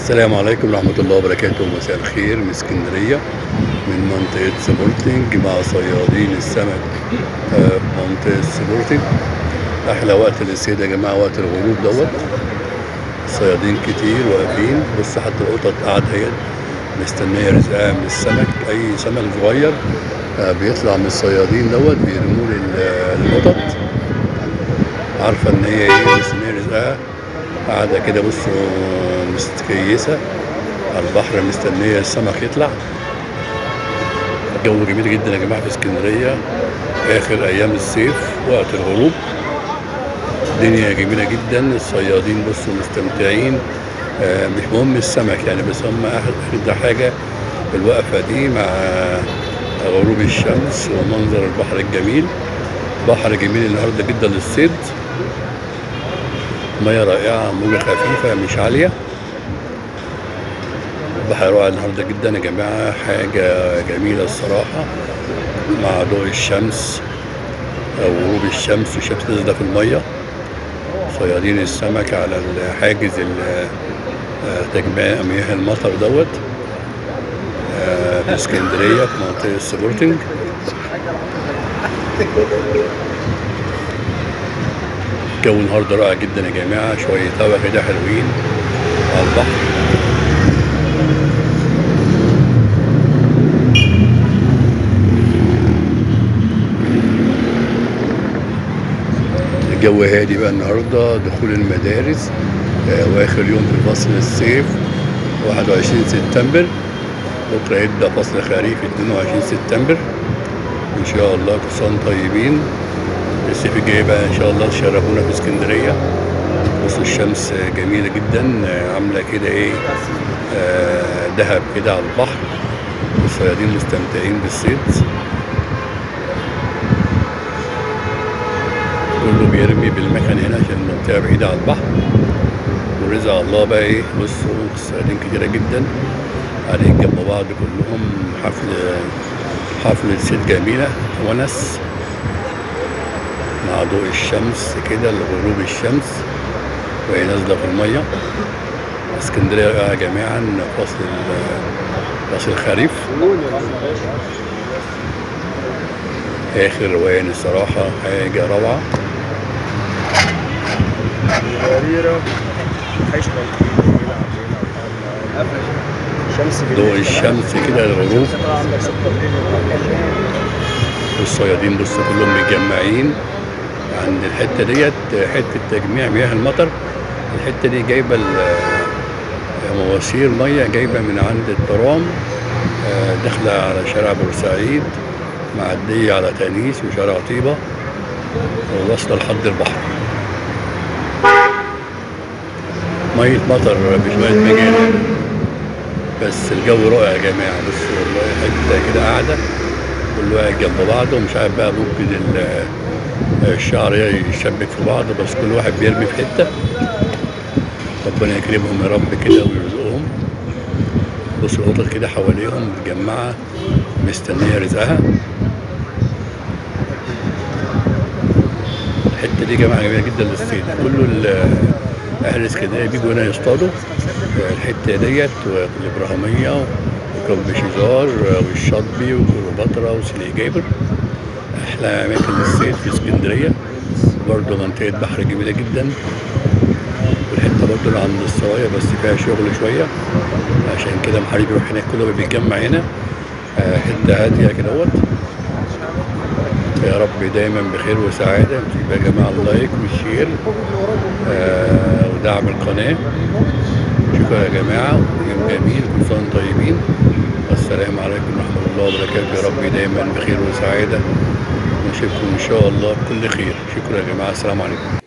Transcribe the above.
السلام عليكم ورحمة الله وبركاته مساء الخير من اسكندرية من منطقة سبورتنج مع صيادين السمك آه، في منطقة سبورتنج أحلى وقت للصيد يا جماعة وقت الغروب دوت صيادين كتير واقفين بص حتى القطط قاعدة هي مستنية رزقها من السمك أي سمك صغير آه، بيطلع من الصيادين دوت بيرموه لل- للقطط عارفة إن هي إيه مستنية رزقها قاعدة كده بصوا مستكيسة على البحر مستنية السمك يطلع الجو جميل جدا يا جماعة في اسكندرية آخر أيام الصيف وقت الغروب الدنيا جميلة جدا الصيادين بصوا مستمتعين آه، مش مهم السمك يعني بس هم أحلى حاجة الوقفة دي مع غروب الشمس ومنظر البحر الجميل بحر جميل النهارده جدا للصيد مية رائعة موجة خفيفة مش عالية البحر رائع النهارده جدا يا جماعة حاجة جميلة الصراحة مع ضوء الشمس أو غروب الشمس والشمس نازلة في المية صيادين السمك على الحاجز ال- آه، تجميع مياه المطر دوت آه، في اسكندرية في منطقة سبورتنج الجو النهارده رائع جدا يا جماعة شوية هوا كده حلوين على البحر الجو هادي بقى النهارده دخول المدارس آه، واخر يوم في فصل الصيف 21 سبتمبر بكره يبدا فصل خريف 22 سبتمبر ان شاء الله كل سنه وانتم طيبين الصيف الجاي بقى ان شاء الله تشرفونا في اسكندريه بصوا الشمس جميله جدا آه، عامله كده ايه آه، دهب كده على البحر الصيادين مستمتعين بالصيد كله بيرمي بالمكان هنا عشان المنطقه بعيده عن البحر ورزق الله بقى ايه بصوا الصيادين كتيره جدا قاعدين جنب بعض كلهم حفل حفلة صيد جميلة ونس مع ضوء الشمس كده لغروب الشمس وهي نازلة في المية اسكندرية رائعة جميعا فصل ال- فصل الخريف آخر روقان الصراحة حاجة روعة وريرة حشرة شمس ضوء الشمس كده للغروب والصيادين بصوا كلهم متجمعين عند الحته ديت حته تجميع مياه المطر الحته دي جايبه ال- مواسير ميه جايبه من عند الترام آه، داخله على شارع بورسعيد معديه على تانيس وشارع طيبه وواصله لحد البحر ميه مطر مش ميه مجاري بس الجو رائع يا جماعه بص والله حته كده قاعده كل واحد جنب بعضه ومش عارف بقى ممكن ال- الشعر يشبك في بعض بس كل واحد بيرمي في حته ربنا يكرمهم يا رب كده ويرزقهم بص القطط كده حواليهم متجمعه مستنيه رزقها الحته دي جماعه جميله جدا للصيد كله ال- اهل اسكندريه بيجوا هنا يصطادوا الحته ديت والابراهيميه وكوم شيزار والشاطبي وكليوباترا وسيدي جابر احلى اماكن للصيد في اسكندريه برضه منطقه بحر جميله جدا والحته برضه اللي عند السرايا بس فيها شغل شويه عشان كده محارب يروح هناك كله بيتجمع هنا آه، حته هاديه كده اهوت يا رب دايما بخير وسعاده يبقى يا جماعه اللايك والشير آه، ودعم القناه شكرا يا جماعه يوم جميل كل سنه وانتم طيبين والسلام عليكم ورحمه الله وبركاته يا رب دايما بخير وسعاده ونشوفكم ان شاء الله بكل خير شكرا يا جماعه السلام عليكم